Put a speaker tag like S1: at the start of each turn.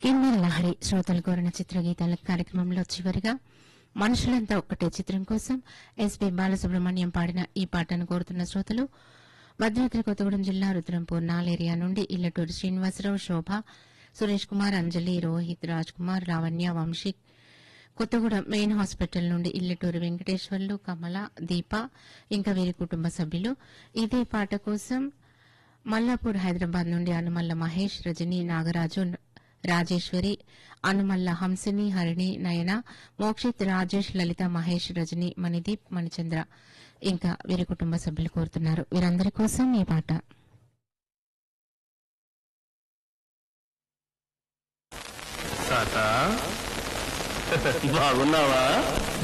S1: కిన్నెర లహరి శ్రోతలు కోరిన చిత్రగీతాల కార్యక్రమంలో చివరిగా మనుషులంతా ఒక్కటే చిత్రం కోసం ఎస్పీ బాలసుబ్రహ్మణ్యం పాడిన ఈ పాటను కోరుతున్న శ్రోతలు భద్రాద్రి కొత్తగూడెం జిల్లా రుద్రంపూర్ నాలేరియా నుండి ఇల్లటూరు శ్రీనివాసరావు శోభ సురేష్ కుమార్ అంజలి రోహిత్ రాజ్ కుమార్ లావణ్య వంశీ కొత్తగూడెం మెయిన్ హాస్పిటల్ నుండి ఇల్లటూరు వెంకటేశ్వర్లు కమల దీప ఇంకా వీరి కుటుంబ సభ్యులు ఇదే పాట కోసం మల్లాపూర్ హైదరాబాద్ నుండి అనుమల్ల మహేష్ రజని నాగరాజు రాజేశ్వరి అనుమల్ల హంసిని హరిణి నయన మోక్షిత్ రాజేష్ లలిత మహేష్ రజని మణిదీప్ మణిచంద్ర ఇంకా వీరి కుటుంబ సభ్యులు కోరుతున్నారు వీరందరి కోసం ఈ పాట
S2: తాత బాగున్నావా